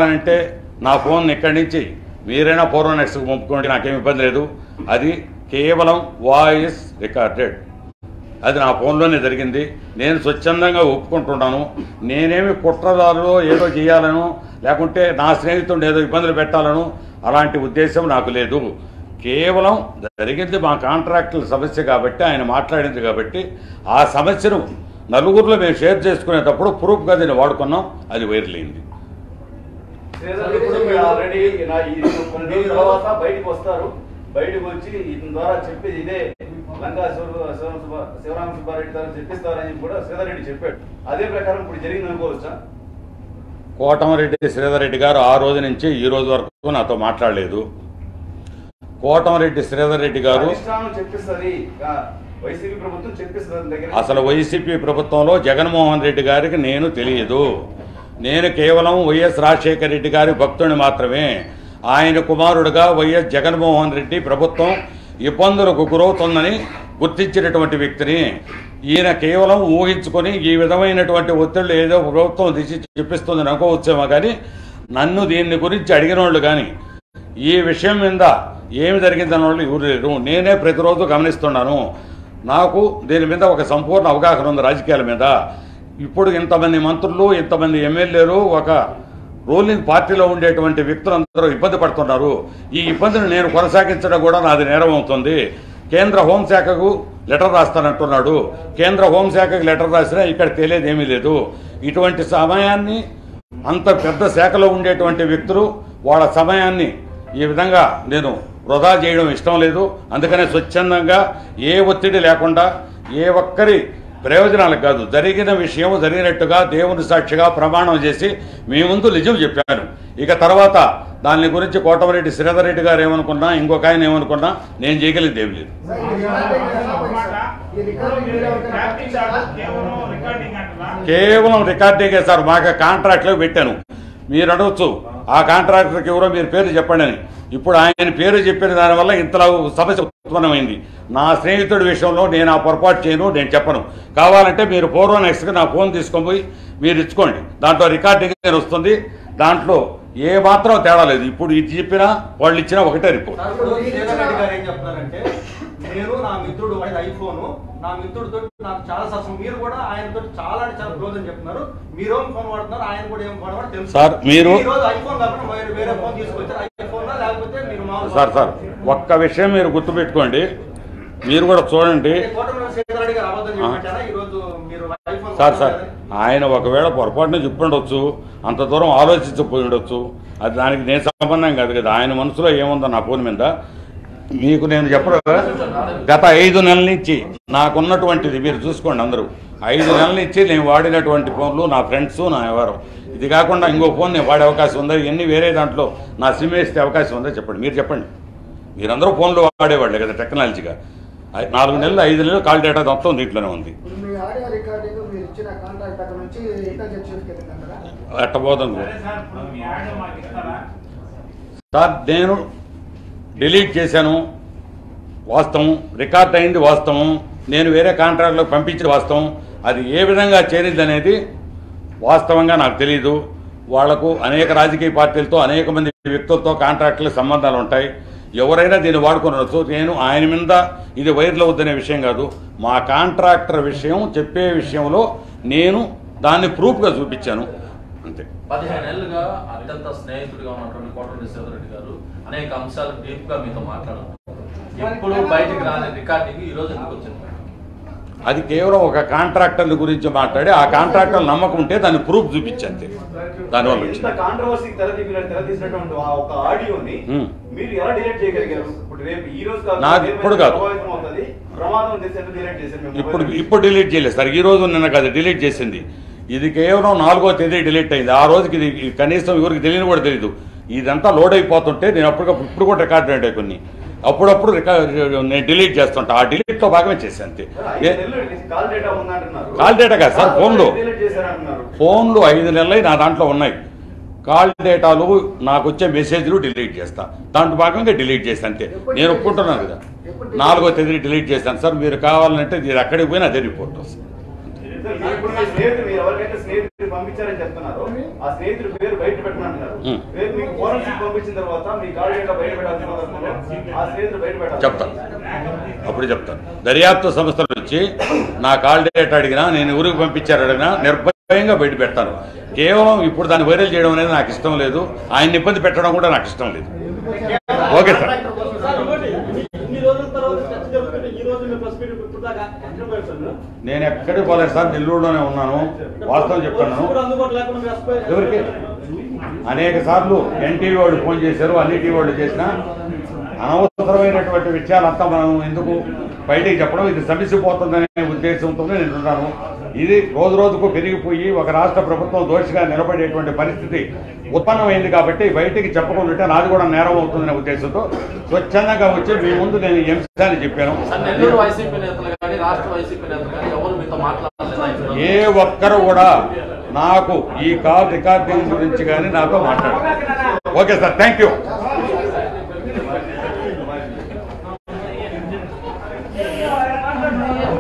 కావాలంటే నా ఫోన్ ఇక్కడి నుంచి మీరైనా పూర్వ నెక్స్ట్కి పంపుకోండి నాకేం ఇబ్బంది లేదు అది కేవలం వాయిస్ రికార్డెడ్ అది నా ఫోన్లోనే జరిగింది నేను స్వచ్ఛందంగా ఒప్పుకుంటున్నాను నేనేమి కుట్రదారులో ఏదో చేయాలను లేకుంటే నా స్నేహితుడిని ఏదో ఇబ్బందులు పెట్టాలను అలాంటి ఉద్దేశం నాకు లేదు కేవలం జరిగింది మా కాంట్రాక్టుల సమస్య కాబట్టి ఆయన మాట్లాడింది కాబట్టి ఆ సమస్యను నలుగురిలో మేము షేర్ చేసుకునేటప్పుడు ప్రూఫ్గా దీన్ని వాడుకున్నాం అది వైరల్ అయింది శ్రీధర్ ఇప్పుడు మీరు ఆల్రెడీ నా ఈ కొన్ని రోజుల తర్వాత బయటకు వస్తారు బయటకు వచ్చి ఇతని ద్వారా చెప్పేది ఇదే లంకా శివ- శివ- శివ- శివరామ సుబ్బారెడ్డి గారు చెప్పిస్తారని చెప్పి కూడా శ్రీధర్ రెడ్డి చెప్పాడు అదే ప్రకారం ఇప్పుడు జరిగింది అనుకోవచ్చా కోటమరెడ్డి శ్రీధర్ గారు ఆ రోజు నుంచి ఈ రోజు వరకు నాతో మాట్లాడలేదు కోటమరెడ్డి శ్రీధర్ రెడ్డి గారు అధిష్టానం చెప్పిస్తుంది ఆ, వైసీపీ ప్రభుత్వం చెప్పిస్తుంది దగ్గర అసలు వైసీపీ ప్రభుత్వంలో జగన్మోహన్ రెడ్డి గారికి నేను తెలియదు నేను కేవలం వైఎస్ రాజశేఖర రెడ్డి గారి భక్తుని మాత్రమే ఆయన కుమారుడుగా వైఎస్ జగన్మోహన్ రెడ్డి ప్రభుత్వం ఇబ్బందులకు గురవుతుందని గుర్తించినటువంటి వ్యక్తిని ఈయన కేవలం ఊహించుకొని ఈ విధమైనటువంటి ఒత్తిళ్లు ఏదో ప్రభుత్వం దిశ చెప్పిస్తుందని అనుకోవచ్చేమో కానీ నన్ను దీన్ని గురించి అడిగిన వాళ్ళు కానీ ఈ విషయం మీద ఏమి జరిగిందన్న వాళ్ళు ఎవరు లేరు నేనే ప్రతిరోజు గమనిస్తున్నాను నాకు దీని మీద ఒక సంపూర్ణ అవగాహన ఉంది రాజకీయాల మీద ఇప్పుడు ఇంతమంది మంత్రులు ఇంతమంది ఎమ్మెల్యేలు ఒక రూలింగ్ పార్టీలో ఉండేటువంటి వ్యక్తులందరూ ఇబ్బంది పడుతున్నారు ఈ ఇబ్బందిని నేను కొనసాగించడం కూడా నాది నేరం అవుతుంది కేంద్ర హోంశాఖకు లెటర్ రాస్తానంటున్నాడు కేంద్ర హోంశాఖకు లెటర్ రాసినా ఇక్కడ తెలియదు ఏమీ లేదు ఇటువంటి సమయాన్ని అంత పెద్ద శాఖలో ఉండేటువంటి వ్యక్తులు వాళ్ళ సమయాన్ని ఈ విధంగా నేను వృధా చేయడం ఇష్టం లేదు అందుకనే స్వచ్ఛందంగా ఏ ఒత్తిడి లేకుండా ఏ ఒక్కరి ప్రయోజనాలకు కాదు జరిగిన విషయం జరిగినట్టుగా దేవుని సాక్షిగా ప్రమాణం చేసి మీ ముందు నిజం చెప్పాను ఇక తర్వాత దాని గురించి కోటమరెడ్డి శ్రీధర్ రెడ్డి గారు ఏమనుకున్నా ఇంకొక ఆయన ఏమనుకున్నా నేను చేయగలిగింది ఏమి లేదు కేవలం రికార్డింగే సార్ మాకు కాంట్రాక్ట్లో పెట్టాను మీరు అడగచ్చు ఆ కాంట్రాక్టర్కి ఎవరో మీరు పేరు చెప్పండి అని ఇప్పుడు ఆయన పేరు చెప్పిన దానివల్ల ఇంతలా సమస్య ఉత్పన్నమైంది నా స్నేహితుడి విషయంలో నేను ఆ పొరపాటు చేయను నేను చెప్పను కావాలంటే మీరు పూర్వ నెక్స్ట్కి నా ఫోన్ తీసుకొని పోయి మీరు ఇచ్చుకోండి దాంట్లో రికార్డింగ్ అని వస్తుంది దాంట్లో ఏ మాత్రం తేడా లేదు ఇప్పుడు ఇది చెప్పినా వాళ్ళు ఇచ్చినా ఒకటే రిపోర్ట్ ఇప్పుడు శ్రీధర్ రెడ్డి గారు ఏం చెప్తున్నారంటే నేను నా మిత్రుడు వాడి ఐఫోన్ నా మిత్రుడితో నాకు చాలా సత్సం మీరు కూడా ఆయనతో చాలా అంటే చాలా క్లోజ్ అని చెప్తున్నారు మీరు ఏం ఫోన్ వాడుతున్నారు ఆయన కూడా ఏం ఫోన్ వాడు తెలుసు సార్, మీరు- ఈ రోజు ఐఫోన్ కాకుండా వేరే వేరే ఫోన్ తీసుకొచ్చారు ఐఫోన్ లేకపోతే మీరు మామూలు సార్ సార్ ఒక్క విషయం మీరు గుర్తుపెట్టుకోండి మీరు కూడా చూడండి అంటే కోటమిరెడ్డి శ్రీధర్ రెడ్డి గారు అబద్ధం చెప్పారా ఈ రోజు మీరు ఐఫోన్ సార్ సార్ వాడుతున్నారని? ఆయన ఒకవేళ పొరపాటున చెప్పుండొచ్చు అంత దూరం ఆలోచించపోయి ఉండొచ్చు అది దానికి నేను సంబంధం కాదు కదా ఆయన మనసులో ఏముందో నా ఫోన్ మీద మీకు నేను చెప్పరు కదా, గత ఐదు నెలల నుంచి నాకున్నటువంటిది మీరు చూసుకోండి అందరూ ఐదు నెలల నుంచి నేను వాడినటువంటి ఫోన్లు నా ఫ్రెండ్స్ నా ఎవరు ఇది కాకుండా ఇంకో ఫోన్ నేను వాడే అవకాశం ఉందా ఇవన్నీ వేరే దాంట్లో నా సిమ్ వేస్తే అవకాశం ఉందా చెప్పండి మీరు చెప్పండి మీరందరూ ఫోన్లు వాడేవాళ్ళే కదా టెక్నాలజీగా ఐ- నాలుగు నెలలు ఐదు నెలలు కాల్ డేటా మొత్తం దీంట్లోనే ఉంది ఇప్పుడు మీ ఆడియో రికార్డింగ్ మీరు ఇచ్చిన కాంట్రాక్ట్ అక్కడ నుంచి ఇంటెలిజెన్స్ చేతికి వెళ్ళిందంటారా ఎట్టబోతుంది సార్ నేను డిలీట్ చేశాను వాస్తవం రికార్డ్ అయింది వాస్తవం నేను వేరే కాంట్రాక్ట్లో పంపించిన వాస్తవం అది ఏ విధంగా చేరింది అనేది వాస్తవంగా నాకు తెలియదు వాళ్లకు అనేక రాజకీయ పార్టీలతో అనేక మంది వ్యక్తులతో కాంట్రాక్టులకు సంబంధాలు ఉంటాయి ఎవరైనా దీన్ని వాడుకోవచ్చు నేను ఆయన మీద ఇది వైరల్ అవుద్దనే విషయం కాదు మా కాంట్రాక్టర్ విషయం చెప్పే విషయంలో నేను దాన్ని ప్రూఫ్గా చూపించాను అంతే పదిహేను ఏళ్ళుగా అత్యంత స్నేహితుడిగా ఉన్నటువంటి కోటరెడ్డి శ్రీధరెడ్డి గారు అనేక అంశాలు డీప్ గా మీతో మాట్లాడారు ఎప్పుడు బయటికి రాని రికార్డింగ్ ఈ రోజు ఎందుకు వచ్చింది అది కేవలం ఒక కాంట్రాక్టర్ల గురించి మాట్లాడి ఆ కాంట్రాక్టర్ నమ్మకం ఉంటే దాన్ని ప్రూఫ్ చూపించంతే దానివల్ల ఎంత వచ్చింది కాంట్రవర్సీకి తెరదీపిన తెరదీసినటువంటి ఆ ఒక ఆడియోని Hmm. మీరు ఎలా డిలీట్ చేయగలిగారు ఇప్పుడు రేపు ఈ రోజు కాదు నాకు రేపు ఇప్పుడు కాదు. ప్రభావితం అవుతుంది ప్రమాదం తెలిసి ఎంత డిలీట్ చేశారు మీ ఇప్పుడు మొబైల్? ఇప్పుడు డిలీట్ చేయలేదు సార్ ఈ రోజు నిన్న కాదు డిలీట్ చేసింది ఇది కేవలం నాలుగో తేదీ డిలీట్ అయింది ఆ రోజుకి ఇది కనీసం ఎవరికి తెలియని కూడా తెలియదు ఇదంతా లోడ్ అయిపోతుంటే నేను అప్పటికప్పుడు ఇప్పుడు కూడా రికార్డ్ ఉంటాయి కొన్ని అప్పుడప్పుడు రికార్డ్ నేను డిలీట్ చేస్తుంటా ఆ డిలీట్లో భాగమే చేశాను అంతే ఐదు ఏ- నెలలు కాల్ డేటా ఉందంటున్నారు కాల్ డేటా కాదు సార్, ఫోన్లో. డిలీట్ చేశారంటున్నారు ఫోన్లు ఐదు నెలలై నా దాంట్లో ఉన్నాయి కాల్ డేటాలు నాకు వచ్చే మెసేజ్లు డిలీట్ చేస్తా దాంట్లో భాగంగా డిలీట్ చేస్తాను అంతే నేను ఒప్పుకుంటున్నాను కదా నాలుగో తేదీ డిలీట్ చేస్తాను సార్ మీరు కావాలంటే మీరు అక్కడికి పోయినా అదే రిపోర్ట్ వస్తుంది సార్, మీరు ఇప్పుడు మీ స్నేహితుడు మీరు ఎవరికైతే స్నేహితుడు పంపించారని చెప్తున్నారు ఆ స్నేహితుడి పేరు బయట పెట్టమంటున్నారు ఉం. పేరు మీకు ఫోరెన్సిక్ పంపించిన తర్వాత మీ కార్డు డేటా బయట పెట్టాల్సిన సందర్భంలో ఆ స్నేహితుడు బయట పెట్టాలి చెప్తాను అప్పుడు చెప్తాను దర్యాప్తు సంస్థల నుంచి నా కాల్ డేటా అడిగినా నేను ఊరికి పంపించారు అడిగినా నిర్భయంగా బయట పెడతాను కేవలం ఇప్పుడు దాన్ని వైరల్ చేయడం అనేది నాకు ఇష్టం లేదు ఆయన ఇబ్బంది పెట్టడం కూడా నాకు ఇష్టం లేదు ఓకే సార్ సార్, ఇంకోటి, ఇన్ని- ఇన్ని రోజుల తర్వాత చర్చ జరుగుతుంటే ఈ రోజు మీరు ప్రెస్ మీట్ ఇప్పుడు దాకా ఎక్కడ పోయారు సార్ మీరు? నేను ఎక్కడికి పోలేదు సార్ నెల్లూరులోనే ఉన్నాను వాస్తవం చెప్తున్నాను పోలీసులు కూడా అందుబాటులో లేకుండా మీరు రెస్పాన్స్ ఎవరికి అనేక సార్లు ఎన్టీవీ వాళ్ళు ఫోన్ చేశారు అన్ని టీవీ వాళ్ళు చేసినా అనవసరమైనటువంటి విషయాలంతా మనం ఎందుకు బయటికి చెప్పడం ఇది సమసిపోతుందనే ఉద్దేశంతో నేను ఉన్నాను ఇది రోజు రోజుకు పెరిగిపోయి ఒక రాష్ట్ర ప్రభుత్వం దోషిగా నిలబడేటువంటి పరిస్థితి ఉత్పన్నమైంది కాబట్టి బయటికి చెప్పకుండా నాది కూడా నేరం అవుతుందనే ఉద్దేశంతో స్వచ్ఛందంగా వచ్చి మీ ముందు నేను ఈ అంశాన్ని చెప్పాను సార్ నెల్లూరు వైసీపీ నేతలు కానీ రాష్ట్ర వైసీపీ నేతలు కానీ ఎవరు మీతో మాట్లాడలేదు ఏ ఒక్కరు కూడా నాకు ఈ కాల్ రికార్డింగ్ గురించి కానీ నాతో మాట్లాడారు ఓకే సార్ థ్యాంక్ యూ ఆ